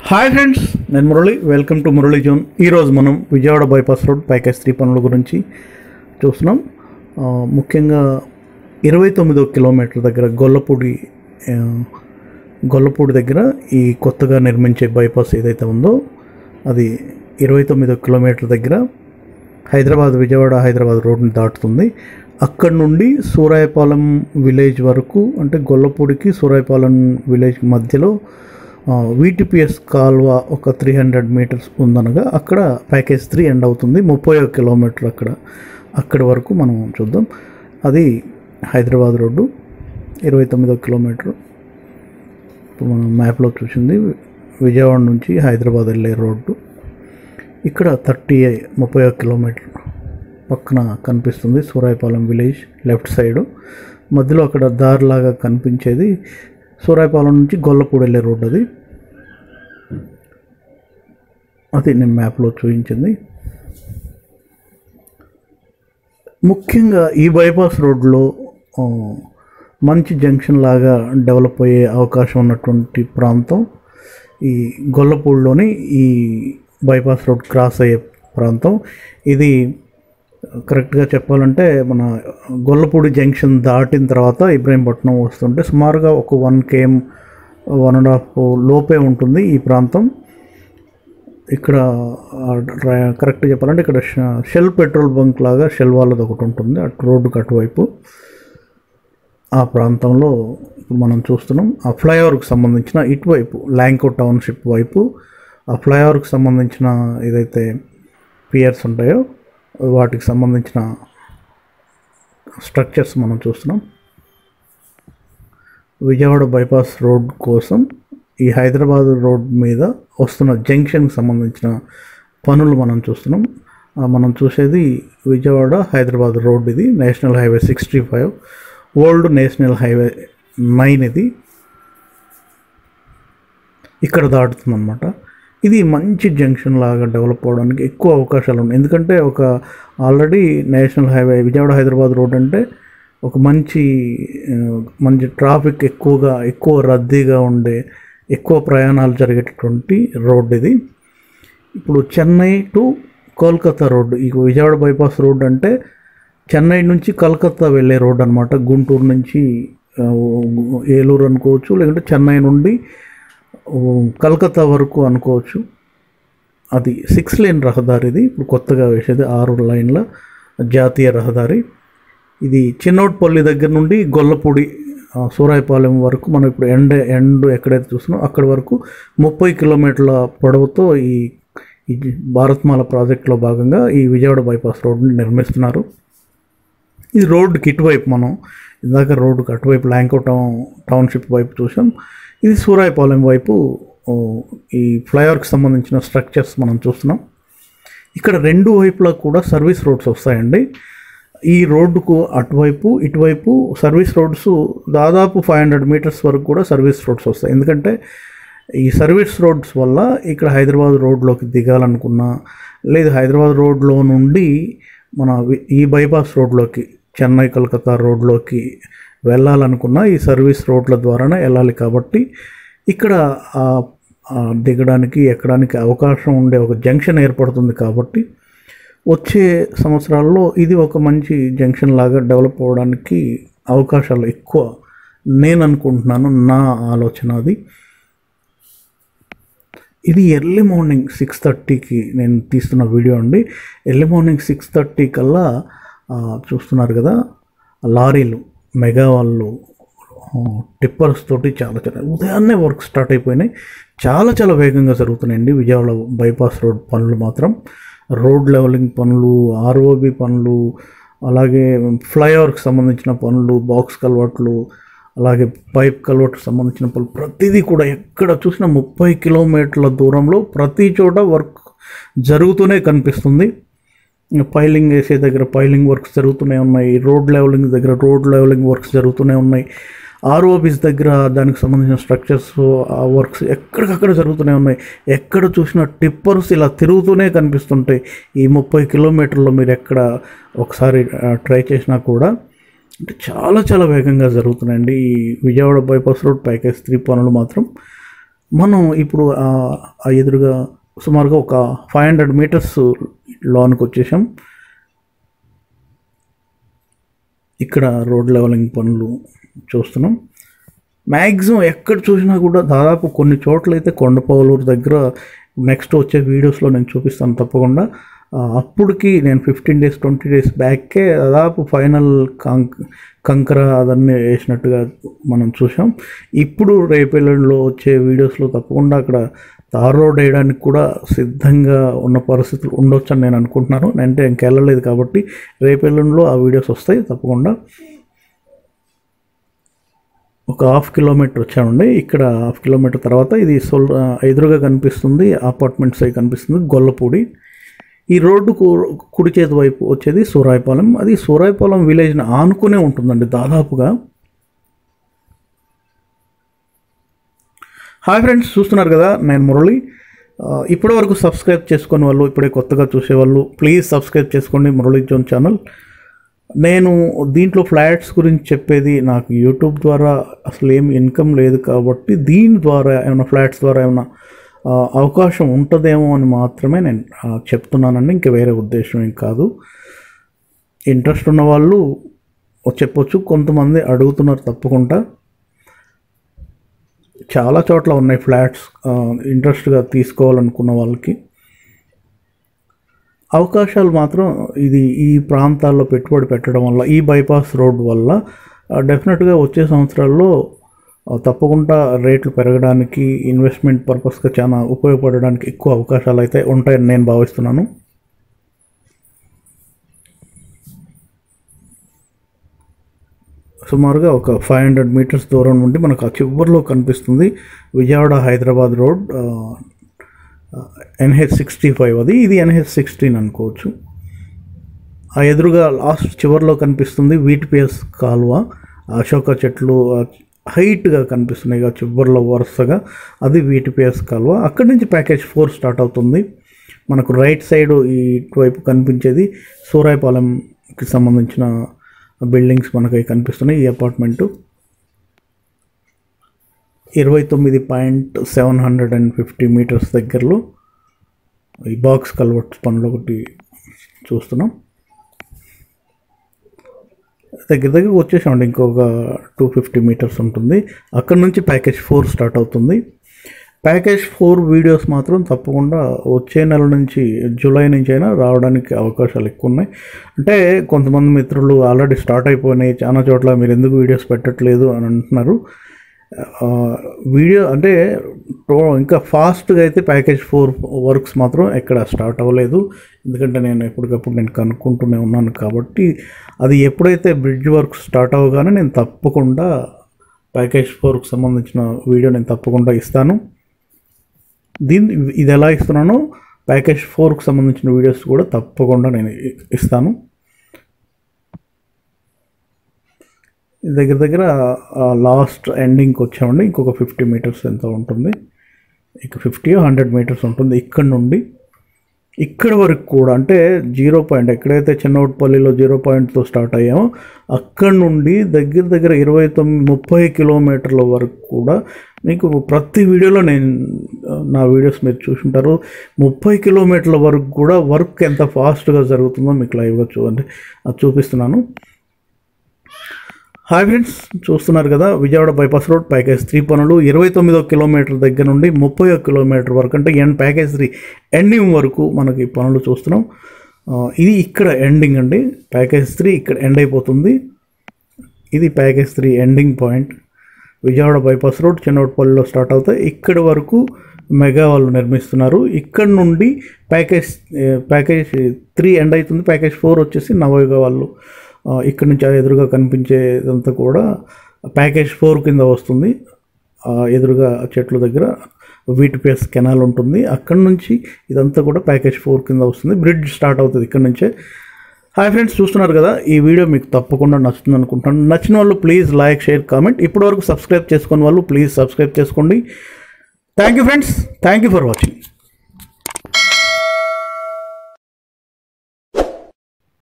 hi friends నేను Murali welcome to Murali zone ఈరోజు మనం విజయవాడ బైపాస్ రోడ్ పైకెస్ త్రీ పనుల గురించి చూస్తున్నాం ఆ, ముఖ్యంగా ఇరవై తొమ్మిదో కిలోమీటర్ దగ్గర గొల్లపూడి ఆ, గొల్లపూడి దగ్గర ఈ కొత్తగా నిర్మించే బైపాస్ ఏదైతే ఉందో అది ఇరవై తొమ్మిదో కిలోమీటర్ దగ్గర హైదరాబాద్ విజయవాడ హైదరాబాద్ రోడ్ని దాటుతుంది అక్కడ నుండి సూరాయపాలెం విలేజ్ వరకు అంటే గొల్లపూడికి సూరాయపాలెం విలేజ్ మధ్యలో వీటిపిఎస్ కాల్వ ఒక త్రీ హండ్రెడ్ మీటర్స్ ఉందనగా అక్కడ ప్యాకేజ్ త్రీ ఎండ్ అవుతుంది ముప్పై ఒక కిలోమీటర్ అక్కడ అక్కడి వరకు మనం చూద్దాం అది హైదరాబాద్ రోడ్డు ఇరవై తొమ్మిదో కిలోమీటర్ ఇప్పుడు మనం మ్యాప్లో చూసింది విజయవాడ నుంచి హైదరాబాద్ వెళ్ళే రోడ్డు ఇక్కడ థర్టీ ముప్పై ఒక కిలోమీటర్ పక్కన కనిపిస్తుంది సూరాయపాలెం విలేజ్ లెఫ్ట్ సైడ్ మధ్యలో అక్కడ దారిలాగా కనిపించేది సూరాయపాలెం నుంచి గొల్లపూడి వెళ్ళే రోడ్ అది అది నేను మ్యాప్లో చూపించింది ముఖ్యంగా ఈ బైపాస్ రోడ్లో ఆ, మంచి జంక్షన్ లాగా డెవలప్ అయ్యే అవకాశం ఉన్నటువంటి ప్రాంతం ఈ గొల్లపూడిలోని ఈ బైపాస్ రోడ్ క్రాస్ అయ్యే ప్రాంతం ఇది కరెక్ట్గా చెప్పాలంటే మన గొల్లపూడి జంక్షన్ దాటిన తర్వాత ఇబ్రాహీంపట్నం వస్తుంటే సుమారుగా ఒక one KM one and half లోపే ఉంటుంది ఈ ప్రాంతం ఇక్కడ ఆ, ర- కరెక్ట్ చెప్పాలంటే ఇక్కడ ష- షెల్ పెట్రోల్ బంక్ లాగా షెల్ వాళ్ళది ఒకటి ఉంటుంది అటు రోడ్డుకి అటువైపు ఆ ప్రాంతంలో ఇప్పుడు మనం చూస్తున్నాం ఆ ఫ్లైఓవర్కి సంబంధించిన ఇటువైపు ల్యాంకో టౌన్షిప్ వైపు ఆ ఫ్లైఓవర్కి సంబంధించిన ఏదైతే పియర్స్ ఉంటాయో వాటికి సంబంధించిన స్ట్రక్చర్స్ మనం చూస్తున్నాం విజయవాడ బైపాస్ రోడ్ కోసం ఈ హైదరాబాద్ రోడ్ మీద వస్తున్న జంక్షన్కి సంబంధించిన పనులు మనం చూస్తున్నాం ఆ, మనం చూసేది విజయవాడ హైదరాబాద్ రోడ్ ఇది national highway sixty five old national highway nine ఇది ఇక్కడ దాటుతుంది అనమాట ఇది మంచి జంక్షన్ లాగా డెవలప్ అవడానికి ఎక్కువ అవకాశాలు ఉన్నాయి ఎందుకంటే ఒక already national highway Vijayawada Hyderabad road అంటే ఒక మంచి ఆ, మంచి ట్రాఫిక్ ఎక్కువగా ఎక్కువ రద్దీగా ఉండే ఎక్కువ ప్రయాణాలు జరిగేటటువంటి రోడ్ ఇది ఇప్పుడు చెన్నై టు కోల్కతా రోడ్డు ఈ విజయవాడ బైపాస్ రోడ్ అంటే చెన్నై నుంచి కలకత్తా వెళ్ళే రోడ్ అనమాట గుంటూరు నుంచి ఆ, ఏలూరు అనుకోవచ్చు లేకుంటే చెన్నై నుండి ఓ, కలకత్తా వరకు అనుకోవచ్చు అది సిక్స్ లేన్ రహదారి ఇది ఇప్పుడు కొత్తగా వేసేది ఆరు లైన్ల జాతీయ రహదారి ఇది చిన్నోట్పల్లి దగ్గర నుండి గొల్లపూడి ఆ, సూరాయపాలెం వరకు మనం ఇప్పుడు ఎండ్ ఎండ్ ఎక్కడైతే చూస్తున్నాం అక్కడి వరకు ముప్పై కిలోమీటర్ల పొడవుతో ఈ ఈ భారత్మాల ప్రాజెక్టులో భాగంగా ఈ విజయవాడ బైపాస్ రోడ్ని నిర్మిస్తున్నారు ఈ రోడ్డుకి ఇటువైపు మనం ఇందాక రోడ్డుకి అటువైపు ల్యాంకో టౌన్ టౌన్షిప్ వైపు చూసాం ఇది సూరాయపాలెం వైపు ఓ, ఈ ఫ్లైఓవర్కి సంబంధించిన స్ట్రక్చర్స్ మనం చూస్తున్నాం ఇక్కడ రెండు వైపులా కూడా సర్వీస్ రోడ్స్ వస్తాయండి ఈ రోడ్డుకు అటువైపు ఇటువైపు సర్వీస్ రోడ్స్ దాదాపు ఫైవ్ హండ్రెడ్ మీటర్స్ వరకు కూడా సర్వీస్ రోడ్స్ వస్తాయి ఎందుకంటే ఈ సర్వీస్ రోడ్స్ వల్ల ఇక్కడ హైదరాబాద్ రోడ్లోకి దిగాలనుకున్నా లేదు హైదరాబాద్ రోడ్లో నుండి మన వి- ఈ బైపాస్ రోడ్లోకి చెన్నై కలకత్తా రోడ్లోకి వెళ్ళాలనుకున్నా ఈ సర్వీస్ రోడ్ల ద్వారానే వెళ్ళాలి కాబట్టి ఇక్కడ ఆ, ఆ దిగడానికి ఎక్కడానికి అవకాశం ఉండే ఒక జంక్షన్ ఏర్పడుతుంది కాబట్టి వచ్చే సంవత్సరాల్లో ఇది ఒక మంచి జంక్షన్ లాగా డెవలప్ అవ్వడానికి అవకాశాలు ఎక్కువ నేను అనుకుంటున్నాను నా ఆలోచన అది ఇది ఎర్లీ మార్నింగ్ సిక్స్ థర్టీకి నేను తీస్తున్న వీడియో అండి ఎర్లీ మార్నింగ్ సిక్స్ థర్టీ కల్లా ఆ, చూస్తున్నారు కదా లారీలు మెగా వాళ్ళు ఆ, టిప్పర్స్ తోటి చాలా చాలా ఉదయాన్నే వర్క్ స్టార్ట్ అయిపోయినాయి చాలా చాలా వేగంగా జరుగుతున్నాయండి విజయవాడ బైపాస్ రోడ్ పనులు మాత్రం రోడ్ లెవెలింగ్ పనులు ఆర్ఓబి పనులు అలాగే ఫ్లైఓవర్కి సంబంధించిన పనులు బాక్స్ కల్వర్ట్లు అలాగే పైప్ కల్వర్ట్కి సంబంధించిన పనులు ప్రతిదీ కూడా ఎక్కడ చూసినా ముప్పై కిలోమీటర్ల దూరంలో ప్రతి చోట వర్క్ జరుగుతూనే కనిపిస్తుంది పైలింగ్ వేసే దగ్గర పైలింగ్ వర్క్స్ జరుగుతూనే ఉన్నాయి రోడ్ లెవెలింగ్ దగ్గర రోడ్ లెవెలింగ్ వర్క్స్ జరుగుతూనే ఉన్నాయి ఆర్ఓబీస్ దగ్గర దానికి సంబంధించిన స్ట్రక్చర్స్ ఆ వర్క్స్ ఎక్కడికక్కడ జరుగుతూనే ఉన్నాయి ఎక్కడ చూసినా టిప్పర్స్ ఇలా తిరుగుతూనే కనిపిస్తుంటాయి ఈ ముప్పై కిలోమీటర్లో మీరు ఎక్కడ ఒకసారి ట్రై చేసినా కూడా అంటే చాలా చాలా వేగంగా జరుగుతున్నాయండి ఈ Vijayawada bypass road package three పనులు మాత్రం మనం ఇప్పుడు ఆ ఆ ఎదురుగా సుమారుగా ఒక ఫైవ్ హండ్రెడ్ మీటర్స్ లోనికి వచ్చేసాం ఇక్కడ రోడ్ లెవెలింగ్ పనులు చూస్తున్నాం మ్యాక్సిమం ఎక్కడ చూసినా కూడా దాదాపు కొన్ని చోట్ల అయితే కొండపౌలూరు దగ్గర నెక్స్ట్ వచ్చే వీడియోస్లో నేను చూపిస్తాను తప్పకుండా ఆ, అప్పటికి నేను ఫిఫ్టీన్ డేస్ ట్వంటీ డేస్ బ్యాక్కే దాదాపు ఫైనల్ కంక్ కంకర అదన్నీ వేసినట్టుగా మనం చూసాం ఇప్పుడు రేపెల్లులో వచ్చే వీడియోస్లో తప్పకుండా అక్కడ తార్ రోడ్ వేయడానికి కూడా సిద్ధంగా ఉన్న పరిస్థితులు ఉండొచ్చు అని నేను అనుకుంటున్నాను అంటే ఇంకెళ్ళలేదు కాబట్టి రేపెల్లుండిలో ఆ వీడియోస్ వస్తాయి తప్పకుండా ఒక హాఫ్ కిలోమీటర్ వచ్చామండి ఇక్కడ హాఫ్ కిలోమీటర్ తర్వాత ఇది సొల్ ఆ, ఎదురుగా కనిపిస్తుంది అపార్ట్మెంట్స్ అవి కనిపిస్తుంది గొల్లపూడి ఈ రోడ్డు కు- కుడి చేతి వైపు వచ్చేది సూరాయపాలెం అది సూరాయపాలెం విలేజ్ని ఆనుకునే ఉంటుందండి దాదాపుగా హాయ్ ఫ్రెండ్స్ చూస్తున్నారు కదా నేను మురళి ఆ, ఇప్పటి వరకు సబ్స్క్రైబ్ చేసుకునే వాళ్ళు ఇప్పుడే కొత్తగా చూసేవాళ్ళు ప్లీజ్ సబ్స్క్రైబ్ చేసుకోండి మురళీ జోన్ ఛానల్ నేను దీంట్లో ఫ్లాట్స్ గురించి చెప్పేది నాకు యూట్యూబ్ ద్వారా అసలు ఏం ఇన్కమ్ లేదు కాబట్టి దీని ద్వారా ఏమైనా ఫ్లాట్స్ ద్వారా ఏమైనా ఆ, అవకాశం ఉంటుందేమో అని మాత్రమే నేను ఆ, చెప్తున్నానండి ఇంకా వేరే ఉద్దేశం ఏం కాదు ఇంట్రెస్ట్ ఉన్న వాళ్ళు చెప్పొచ్చు కొంతమంది అడుగుతున్నారు తప్పకుండా చాలా చోట్ల ఉన్నాయి ఫ్లాట్స్ ఇంట్రెస్ట్గా తీసుకోవాలనుకున్న వాళ్ళకి అవకాశాలు మాత్రం ఇది ఈ ప్రాంతాల్లో పెట్టుబడి పెట్టడం వల్ల ఈ బైపాస్ రోడ్ వల్ల డెఫినెట్గా వచ్చే సంవత్సరాల్లో ఆ, తప్పకుండా రేట్లు పెరగడానికి ఇన్వెస్ట్మెంట్ పర్పస్గా చాలా ఉపయోగపడడానికి ఎక్కువ అవకాశాలు అయితే ఉంటాయని నేను భావిస్తున్నాను సుమారుగా ఒక ఫైవ్ హండ్రెడ్ మీటర్స్ దూరం నుండి మనకు ఆ చివరిలో కనిపిస్తుంది Vijayawada Hyderabad road NH sixty five అది ఇది ఎన్హెచ్ సిక్స్టీన్ అనుకోవచ్చు ఆ ఎదురుగా లాస్ట్ చివరిలో కనిపిస్తుంది వీటిపిఎస్ కాలువ అశోక చెట్లు హైట్గా కనిపిస్తున్నాయి ఆ చివరిలో వరుసగా అది వీటిపిఎస్ కాలువ అక్కడి నుంచి ప్యాకేజ్ ఫోర్ స్టార్ట్ అవుతుంది మనకు రైట్ సైడ్ ఈ వైపు కనిపించేది సూరాయపాలెంకి సంబంధించిన బిల్డింగ్స్ మనకు అవి కనిపిస్తున్నాయి ఈ అపార్ట్మెంటు ఇరవై తొమ్మిది point seven hundred and fifty metres దగ్గరలో ఈ బాక్స్ కల్వర్ట్స్ పనులు ఒకటి చూస్తున్నాం దగ్గర దగ్గర వచ్చేసామండి ఇంకొక టూ ఫిఫ్టీ మీటర్స్ ఉంటుంది అక్కడ నుంచి ప్యాకేజ్ ఫోర్ స్టార్ట్ అవుతుంది ప్యాకేజ్ ఫోర్ వీడియోస్ మాత్రం తప్పకుండా వచ్చే నెల నుంచి జూలై నుంచి అయినా రావడానికి అవకాశాలు ఎక్కువ ఉన్నాయి అంటే కొంతమంది మిత్రులు ఆల్రెడీ స్టార్ట్ అయిపోయినాయి చాలా చోట్ల మీరు ఎందుకు వీడియోస్ పెట్టట్లేదు అని అంటున్నారు ఆ, వీడియో అంటే టో- ఇంకా ఫాస్ట్గా అయితే ప్యాకేజ్ ఫోర్ వర్క్స్ మాత్రం ఎక్కడ స్టార్ట్ అవ్వలేదు ఎందుకంటే నేను ఎప్పటికప్పుడు నేను కనుక్కుంటూనే ఉన్నాను కాబట్టి అది ఎప్పుడైతే బ్రిడ్జ్ వర్క్ స్టార్ట్ అవ్వగానే నేను తప్పకుండా ప్యాకేజ్ ఫోర్కి సంబంధించిన వీడియో నేను తప్పకుండా ఇస్తాను దీన్ని ఇది ఎలా ఇస్తున్నానో ప్యాకేజ్ ఫోర్కి సంబంధించిన వీడియోస్ కూడా తప్పకుండా నేను ఇ- ఇస్తాను దగ్గర దగ్గర లాస్ట్ ఎండింగ్కి వచ్చామండి ఇంకొక ఫిఫ్టీ మీటర్స్ ఎంత ఉంటుంది ఇక ఫిఫ్టీ హండ్రెడ్ మీటర్స్ ఉంటుంది ఇక్కడ నుండి ఇక్కడ వరకు కూడా అంటే జీరో పాయింట్ ఎక్కడైతే చిన్నవటిపల్లిలో జీరో పాయింట్తో స్టార్ట్ అయ్యామో అక్కడ నుండి దగ్గర దగ్గర ఇరవై తొమ్మిది ముప్పై కిలోమీటర్ల వరకు కూడా మీకు ప్రతి వీడియోలో నేను నా వీడియోస్ మీరు చూసుంటారు ముప్పై కిలోమీటర్ల వరకు కూడా వర్క్ ఎంత ఫాస్ట్గా జరుగుతుందో మీకు లైవ్గా చూడండి అది చూపిస్తున్నాను హాయ్ ఫ్రెండ్స్ చూస్తున్నారు కదా Vijayawada bypass road package three పనులు ఇరవై తొమ్మిదో కిలోమీటర్ దగ్గర నుండి ముప్పై కిలోమీటర్ వరకు అంటే ఎండ్ ప్యాకేజ్ త్రీ ఎండింగ్ వరకు మనకి పనులు చూస్తున్నాం ఆ, ఇది ఇక్కడ ఎండింగ్ అండి ప్యాకేజ్ త్రీ ఇక్కడ ఎండ్ అయిపోతుంది ఇది package three ending point Vijayawada bypass road చిన్నవటిపల్లిలో స్టార్ట్ అవుతాయి ఇక్కడి వరకు మెగా వాళ్ళు నిర్మిస్తున్నారు ఇక్కడ నుండి package A, package three end అవుతుంది ప్యాకేజ్ ఫోర్ వచ్చేసి నవయుగ వాళ్ళు ఆ, ఇక్కడ నుంచి ఆ ఎదురుగా కనిపించేదంతా కూడా ప్యాకేజ్ ఫోర్ కింద వస్తుంది ఆ ఎదురుగా చెట్ల దగ్గర వీటిపిఎస్ కెనాల్ ఉంటుంది అక్కడ నుంచి ఇదంతా కూడా ప్యాకేజ్ ఫోర్ కింద వస్తుంది బ్రిడ్జ్ స్టార్ట్ అవుతుంది ఇక్కడ నుంచే హాయ్ ఫ్రెండ్స్ చూస్తున్నారు కదా ఈ వీడియో మీకు తప్పకుండా నచ్చుతుంది అనుకుంటాను నచ్చిన వాళ్ళు ప్లీజ్ లైక్ షేర్ కామెంట్ ఇప్పటివరకు సబ్స్క్రైబ్ చేసుకున్న వాళ్ళు ప్లీజ్ సబ్స్క్రైబ్ చేసుకోండి thank you friends thank you for watching